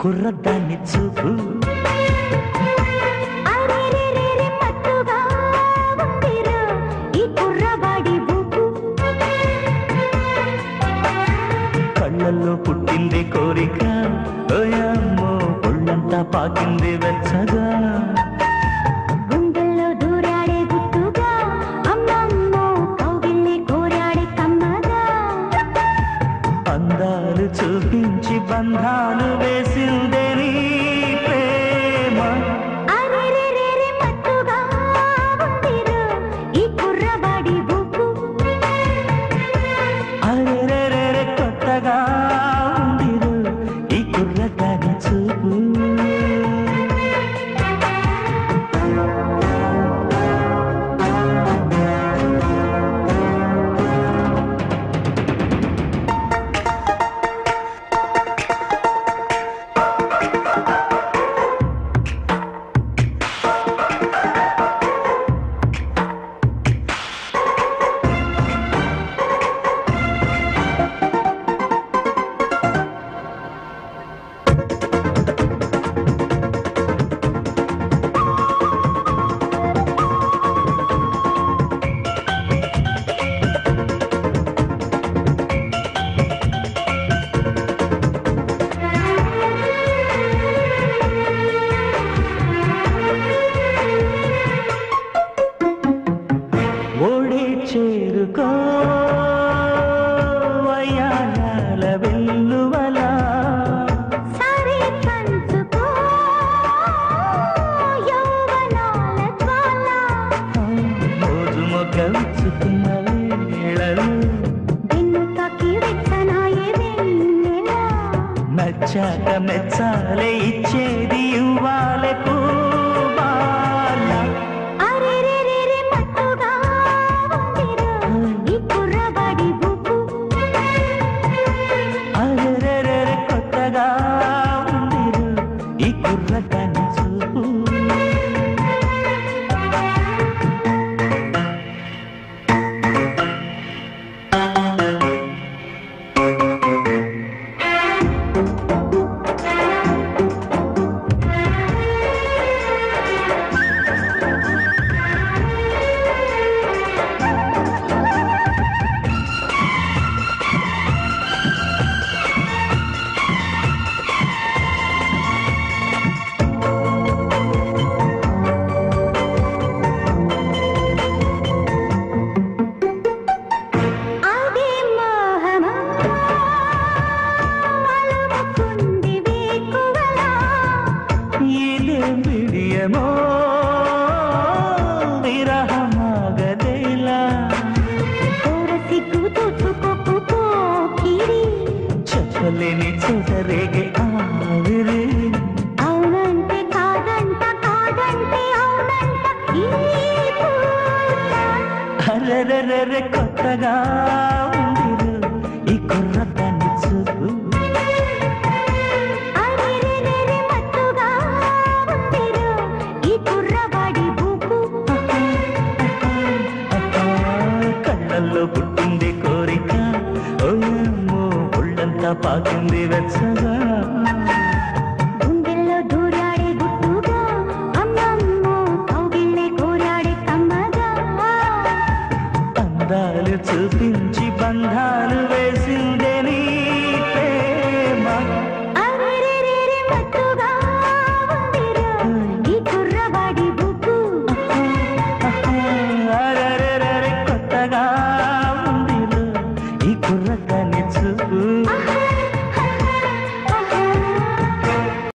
కుర్రదాన్ని చూపు అరెరెరెరె మత్తుగా ఉందిరా ఈ కుర్రవాడి ఊపు. కళ్ళల్లో పుట్టింది కోరిక ఓయమ్మో ఒళ్ళంతా పాకింది వెచ్చగా గుండెల్లో దూరాడే గుట్టుగా అమ్మమ్మో కౌగిల్ని కోరాడే కమ్మగా అందాలు చూపించి బంధాలు వేసిందే నీ ప్రేమ అరెరెరెరె మత్తుగా ఉందిరా ఈ కుర్రవాడి ఊపు. అరెరెరెరె కొత్తగా ఉందిరు ఈ కుర్రదాని చూపు ఓడే చేరుకో వయ్యాల వెల్లువలా సరే పంచుకో యౌవనాల జ్వాల రోజు మొగ్గ విచ్చుకున్న వేళలు వెన్నుతకి వెచ్చనాయే వెన్నెల నచ్చాక మెచ్చాలే ఇచ్చేది ఇవ్వాలే పూబాల అరెరెరెరె మత్తుగా ఉందిరా ఈ కుర్రవాడి ఊపు. అరెరెరెరె కొత్తగా ఉందిరు ఈ కుర్రదాని చూపు అదే మోహమా అలముకుంది వేకువలా ఇదే బిడియమో విరహమాగదేలా కోరసిగ్గు తోచుకోకు పోకిరి చెప్పలేని చోట రేగే ఆవిరి అవునంటే కాదంట కాదంటే అవునంట ఈ పూట. అరెరెరెరె కొత్తగా ఉందిరు ఈ కుర్రదాన్ని చూపు అరెరెరెరె మత్తుగా ఉందిరా ఈ కుర్రవాడి ఊపు. కళ్ళల్లో పుట్టింది కోరిక ఓయమ్మో ఒళ్ళంతా పాకింది వెచ్చగా